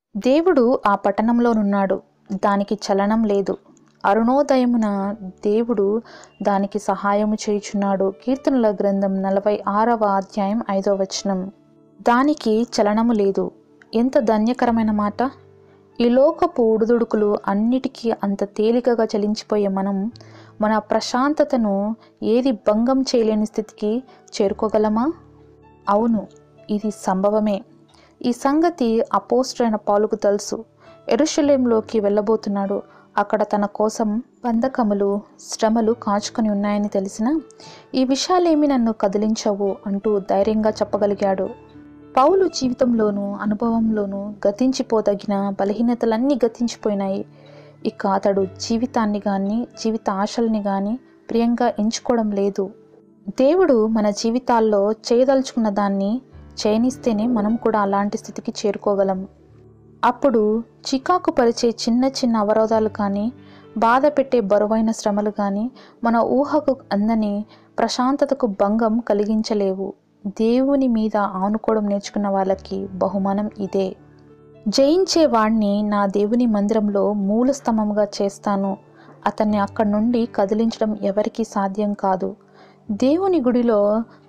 దేవుడు ఆ పట్టణంలోనున్నాడు దానికి చలనం లేదు అరుణోదయమున దేవుడు దానికి సహాయము చేయుచున్నాడు కీర్తనల గ్రంథం నలభై ఆరవ అధ్యాయం ఐదవ వచనం దానికి చలనము లేదు ఎంత ధన్యకరమైన మాట ఈ లోకపు ఉడుదుడుకులు అన్నిటికీ అంత తేలికగా చలించిపోయే మనం మన ప్రశాంతతను ఏది భంగం చేయలేని స్థితికి చేరుకోగలమా అవును ఇది సంభవమే ఈ సంగతి అపోస్టైన పాలుకు తెలుసు ఎరుషలేంలోకి వెళ్ళబోతున్నాడు అక్కడ తన కోసం బంధకములు శ్రమలు కాచుకొని ఉన్నాయని తెలిసిన ఈ విషయాలేమి నన్ను కదిలించవు అంటూ ధైర్యంగా చెప్పగలిగాడు పౌలు జీవితంలోనూ అనుభవంలోనూ గతించిపోదగిన బలహీనతలన్నీ గతించిపోయినాయి ఇక అతడు జీవితాన్ని కానీ జీవిత ఆశల్ని కానీ ప్రియంగా ఎంచుకోవడం లేదు దేవుడు మన జీవితాల్లో చేయదలుచుకున్న దాన్ని చేయనిస్తేనే మనం కూడా అలాంటి స్థితికి చేరుకోగలం అప్పుడు చికాకు పరిచే చిన్న చిన్న అవరోధాలు కానీ బాధ పెట్టే బరువైన శ్రమలు కానీ మన ఊహకు అందని ప్రశాంతతకు భంగం కలిగించలేవు దేవుని మీద ఆనుకోవడం నేర్చుకున్న వాళ్ళకి బహుమానం ఇదే జయించే వాణ్ణి నా దేవుని మందిరంలో మూల స్తంభముగా చేస్తాను అతన్ని అక్కడి నుండి కదిలించడం ఎవరికీ సాధ్యం కాదు దేవుని గుడిలో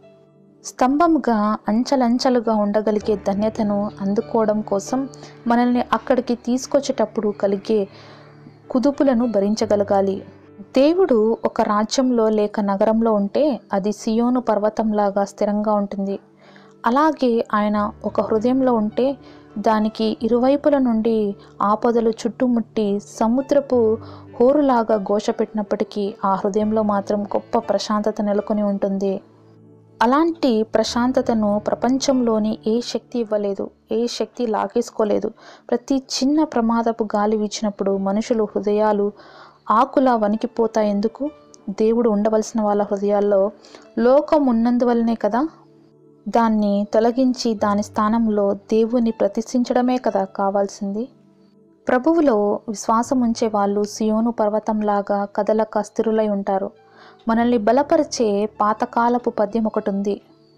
స్తంభముగా అంచలంచలుగా ఉండగలిగే ధన్యతను అందుకోవడం కోసం మనల్ని అక్కడికి తీసుకొచ్చేటప్పుడు కలిగే కుదుపులను భరించగలగాలి దేవుడు ఒక రాజ్యంలో లేక నగరంలో ఉంటే అది సియోను పర్వతంలాగా స్థిరంగా ఉంటుంది అలాగే ఆయన ఒక హృదయంలో ఉంటే దానికి ఇరువైపుల నుండి ఆపదలు చుట్టుముట్టి సముద్రపు హోరులాగా ఘోషపెట్టినప్పటికీ ఆ హృదయంలో మాత్రం గొప్ప ప్రశాంతత నెలకొని ఉంటుంది అలాంటి ప్రశాంతతను ప్రపంచంలోని ఏ శక్తి ఇవ్వలేదు ఏ శక్తి లాగేసుకోలేదు ప్రతి చిన్న ప్రమాదపు గాలి వీచినప్పుడు మనుషులు హృదయాలు ఆకులా వణికిపోతాయి ఎందుకు దేవుడు ఉండవలసిన వాళ్ళ హృదయాల్లో లోకం ఉన్నందువల్లనే కదా దాన్ని తొలగించి దాని స్థానంలో దేవుని ప్రతిష్ఠించడమే కదా కావాల్సింది ప్రభువులో విశ్వాసం ఉంచే వాళ్ళు సియోను పర్వతంలాగా కదలక స్థిరులై ఉంటారు మనల్ని బలపరిచే పాతకాలపు పద్యం ఒకటి ఉంది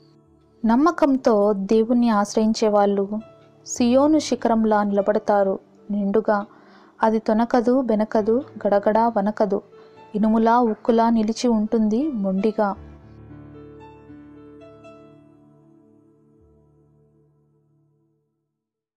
నమ్మకంతో దేవుణ్ణి ఆశ్రయించే వాళ్ళు సియోను శిఖరంలా నిలబడతారు నిండుగా అది తొనకదు బెనకదు గడగడ వనకదు ఇనుములా ఉక్కులా నిలిచి ఉంటుంది మొండిగా